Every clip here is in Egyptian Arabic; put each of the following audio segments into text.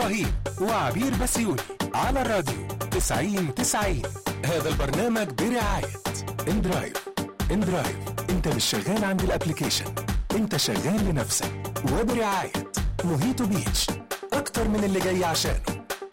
رهيب وعبير بسيوني على الراديو 90 90 هذا البرنامج برعاية اندرايف اندرايف انت مش شغال عند الابليكيشن انت شغال لنفسك وبرعاية موهيتو بيتش اكتر من اللي جاي عشانه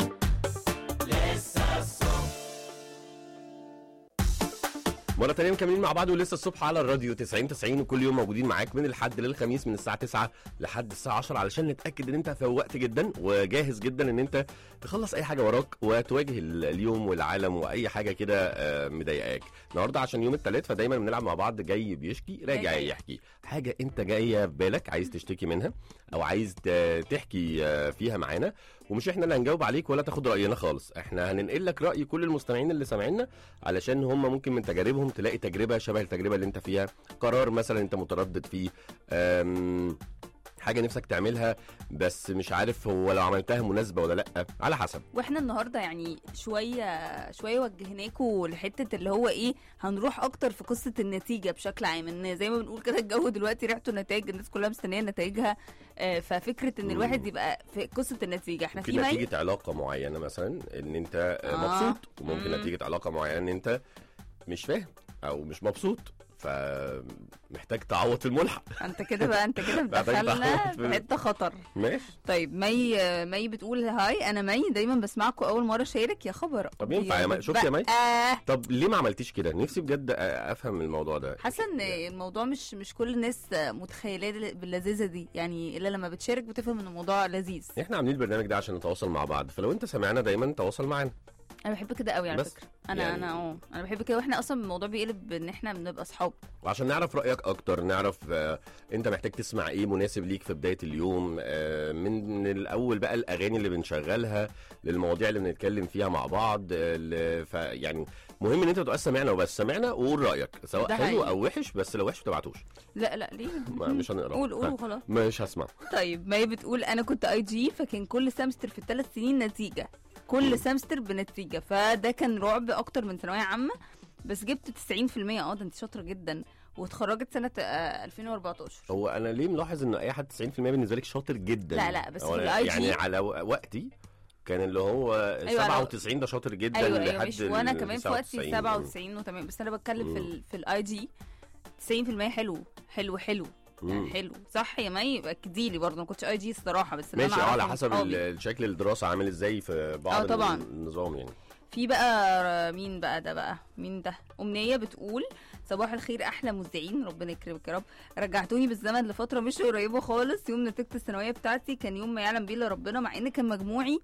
مرة تانية مكملين مع بعض ولسه الصبح على الراديو 90 90 وكل يوم موجودين معاك من الحد للخميس من الساعة 9 لحد الساعة 10 علشان نتأكد ان انت فوقت جدا وجاهز جدا ان انت تخلص اي حاجة وراك وتواجه ال- اليوم والعالم واي حاجة كده آه، مضايقاك. النهارده عشان يوم الثلاث فدايما بنلعب مع بعض جاي بيشكي راجع جاي. يحكي. حاجة انت جاية في بالك عايز تشتكي منها او عايز ت- تحكي آه، فيها معانا ومش احنا اللي هنجاوب عليك ولا تاخد راينا خالص احنا هننقل لك راي كل المستمعين اللي سامعينا علشان هم ممكن من تجاربهم تلاقي تجربه شبه التجربه اللي انت فيها قرار مثلا انت متردد فيه أم، حاجه نفسك تعملها بس مش عارف هو لو عملتها مناسبه ولا لا على حسب واحنا النهارده يعني شويه شويه وجهناكوا لحته اللي هو ايه هنروح اكتر في قصه النتيجه بشكل عام ان زي ما بنقول كده الجو دلوقتي ريحته نتائج الناس كلها مستنيه نتائجها آه، ففكره ان مم. الواحد يبقى في قصه النتيجه احنا في في مي نتيجه علاقه معينه مثلا ان انت آه. آه. مبسوط وممكن مم. نتيجه علاقه معينه ان انت مش فاهم او مش مبسوط فمحتاج تعوض في الملحق انت كده بقى انت كده بعدين مدخلنا تعوض في- في حته خطر ماشي طيب مي مي بتقول هاي انا مي دايما بسمعكم اول مره اشارك يا خبر طب ينفع يا مي؟ شفت يا مي؟ آه طب ليه ما عملتيش كده نفسي بجد أ- افهم الموضوع ده حاسه ان الموضوع مش مش كل الناس متخيلاه باللذيذه دي يعني الا لما بتشارك بتفهم ان الموضوع لذيذ احنا عاملين البرنامج ده عشان نتواصل مع بعض فلو انت سامعنا دايما تواصل معانا انا بحب كده قوي على بس فكره انا يعني- انا اه انا بحب كده واحنا اصلا الموضوع بيقلب ان احنا بنبقى اصحاب وعشان نعرف رايك اكتر نعرف آه، انت محتاج تسمع ايه مناسب ليك في بدايه اليوم آه، من الاول بقى الاغاني اللي بنشغلها للمواضيع اللي بنتكلم فيها مع بعض آه، ل- ف يعني مهم ان انت تبقى سامعنا وبس سامعنا وقول رايك سواء ده حلو حقيقي. او وحش بس لو وحش ما تبعتوش لا لا ليه ما- مش هنقرا قول قول وخلاص مش هسمع طيب ما هي بتقول انا كنت اي جي فكان كل سمستر في الثلاث سنين نتيجه كل سمستر بنتيجه فده كان رعب اكتر من ثانويه عامه بس جبت 90% اه ده انت شاطره جدا واتخرجت سنه آه، 2014 هو انا ليه ملاحظ ان اي حد 90% بالنسبه لك شاطر جدا لا، لا، بس هو في أنا ال IG يعني على و- وقتي كان اللي هو أيوة، أنا- 97 ده شاطر جدا ايوه ايوه لحد ماشي وانا ال كمان في وقتي 99. 97 وتمام بس انا بتكلم في ال في الاي جي 90% حلو حلو حلو يعني مم. حلو صح يا مي اكدي لي برضه ما كنتش اي جي الصراحه بس اللي ماشي أنا اه على أعرفه من حسب صحابي. ال- الشكل الدراسه عامل ازاي في بعض آه، طبعاً. النظام يعني في بقى مين بقى ده بقى مين ده امنيه بتقول صباح الخير احلى مذيعين ربنا يكرمك يا رب رجعتوني بالزمن لفتره مش قريبه خالص يوم نتيجه الثانويه بتاعتي كان يوم ما يعلم بيه الا ربنا مع ان كان مجموعي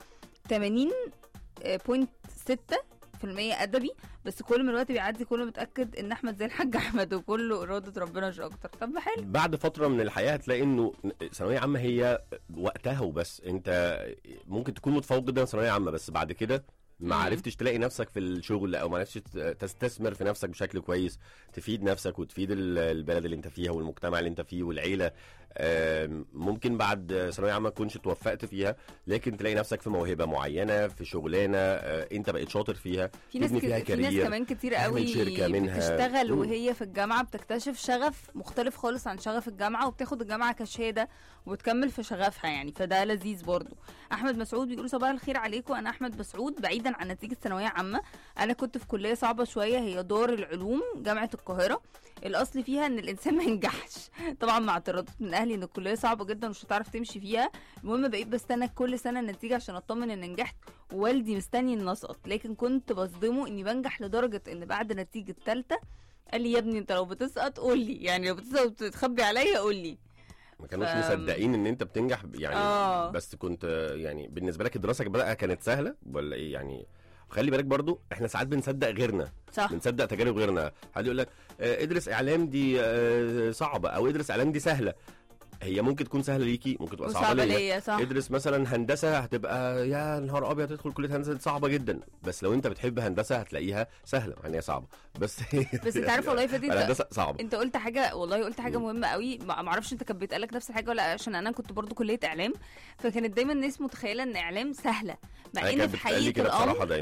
80.6 في المية أدبي بس كل ما الوقت بيعدي كل ما متأكد إن أحمد زي الحاج أحمد وكله إرادة ربنا مش أكتر طب ما حلو بعد فتره من الحياه هتلاقي انه ثانويه عامه هي وقتها وبس انت ممكن تكون متفوق جدا في ثانويه عامه بس بعد كده ما مم. عرفتش تلاقي نفسك في الشغل او ما عرفتش تستثمر في نفسك بشكل كويس تفيد نفسك وتفيد ال- البلد اللي انت فيها والمجتمع اللي انت فيه والعيله آم، ممكن بعد ثانويه عامه تكونش توفقت فيها لكن تلاقي نفسك في موهبه معينه في شغلانه آه، انت بقيت شاطر فيها في ناس تبني كت- فيها في ناس كارير كمان كتير تعمل قوي شركة منها. بتشتغل مم. وهي في الجامعه بتكتشف شغف مختلف خالص عن شغف الجامعه وبتاخد الجامعه كشهاده وبتكمل في شغفها يعني فده لذيذ برضو احمد مسعود بيقول صباح الخير عليكم انا احمد مسعود بعيدا عن نتيجه ثانويه عامه انا كنت في كليه صعبه شويه هي دار العلوم جامعه القاهره الاصل فيها ان الانسان ما ينجحش طبعا مع اعتراضات من اهلي ان الكليه صعبه جدا ومش هتعرف تمشي فيها المهم بقيت بستنى كل سنه النتيجه عشان اطمن ان نجحت ووالدي مستني اني اسقط لكن كنت بصدمه اني بنجح لدرجه ان بعد نتيجه ثالثه قال لي يا ابني انت لو بتسقط قول لي يعني لو بتسقط وتتخبي عليا قول لي ما كانوش ف- مصدقين ان انت بتنجح يعني آه. بس كنت آه، يعني بالنسبه لك الدراسه بقى كانت سهله ولا ايه يعني خلي بالك برضو احنا ساعات بنصدق غيرنا صح بنصدق تجارب غيرنا حد يقول لك آه، ادرس اعلام دي آه، صعبه او ادرس اعلام دي سهله هي ممكن تكون سهله ليكي ممكن تبقى صعبه وصعبه ليا ليا صح ادرس مثلا هندسه هتبقى يا نهار ابيض تدخل كليه هندسه دي صعبه جدا بس لو انت بتحب هندسه هتلاقيها سهله مع ان هي صعبه بس بس انت عارف والله يا فادي انت الهندسه صعبه انت قلت حاجه والله قلت حاجه مم. مهمه قوي ما ما اعرفش انت كان بيتقال لك نفس الحاجه ولا لأ، عشان انا كنت برضو كليه اعلام فكانت دايما الناس متخيله ان اعلام سهله مع أنا ان كانت في بتتقال لي حقيقه كده الامر بصراحه دايما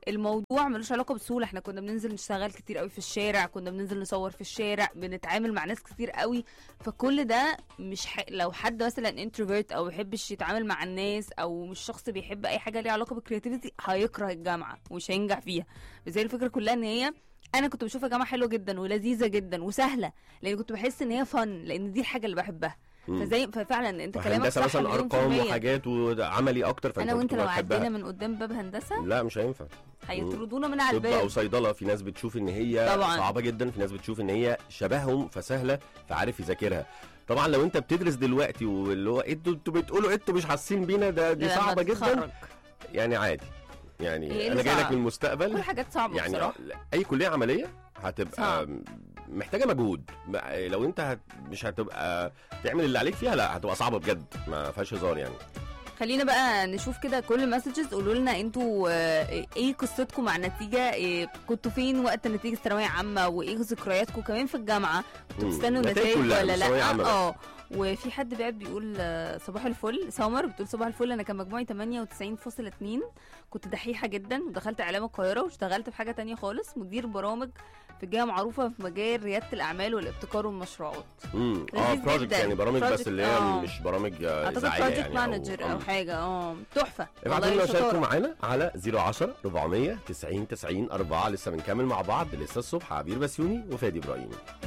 الموضوع ملوش علاقه بالسهوله احنا كنا بننزل نشتغل كتير قوي في الشارع كنا بننزل نصور في الشارع بنتعامل مع ناس كتير قوي فكل ده مش ح... لو حد مثلا انتروفيرت او يحبش يتعامل مع الناس او مش شخص بيحب اي حاجه ليها علاقه بالكرياتيفيتي هيكره الجامعه ومش هينجح فيها بس هي الفكره كلها ان هي انا كنت بشوفها جامعه حلوه جدا ولذيذه جدا وسهله لان كنت بحس ان هي فن لان دي الحاجه اللي بحبها مم. فزي ففعلا انت كلامك هندسه صح مثلا مليون في ارقام المية. وحاجات وعملي اكتر فانت انا وانت بتبقى لو بتحبها. عدينا من قدام باب هندسه لا مش هينفع هيطردونا من على طب او الباب صيدله في ناس بتشوف ان هي طبعاً. صعبه جدا في ناس بتشوف ان هي شبههم فسهله فعارف يذاكرها طبعا لو انت بتدرس دلوقتي واللي هو انتوا انتوا بتقولوا انتوا مش حاسين بينا ده دي لما صعبه جدا تتخرج. يعني عادي يعني إيه انا اللي جاي لك صعب؟ من كل المستقبل حاجات صعبه يعني بصراحه اي كليه عمليه هتبقى صعب. محتاجه مجهود ما- لو انت هت مش هتبقى تعمل اللي عليك فيها لا هتبقى صعبه بجد ما فيهاش هزار يعني خلينا بقى نشوف كده كل المسجز قولوا لنا انتوا آه، ايه قصتكم مع النتيجه إيه كنتوا فين وقت نتيجه الثانويه عامه وايه ذكرياتكم كمان في الجامعه كنتوا مم. بتستنوا نتائج نتائج كلها، ولا مش ثانوية لا عامة بس. اه وفي حد بعد بيقول آه، صباح الفل سمر بتقول صباح الفل انا كان مجموعي 98.2 كنت دحيحه جدا ودخلت اعلام القاهره واشتغلت في حاجه تانية خالص مدير برامج في جهه معروفه في مجال رياده الاعمال والابتكار والمشروعات امم اه لذيذ بروجكت جداً. يعني برامج بس project، اللي هي آه. مش برامج آه، اعتقد اذاعيه بروجكت يعني مانجر او آه. حاجه اه تحفه ابعتوا والله لنا شطارة. شاركوا معانا على 010 400 90 90 4 لسه بنكمل مع بعض لسه الصبح عبير بسيوني وفادي ابراهيم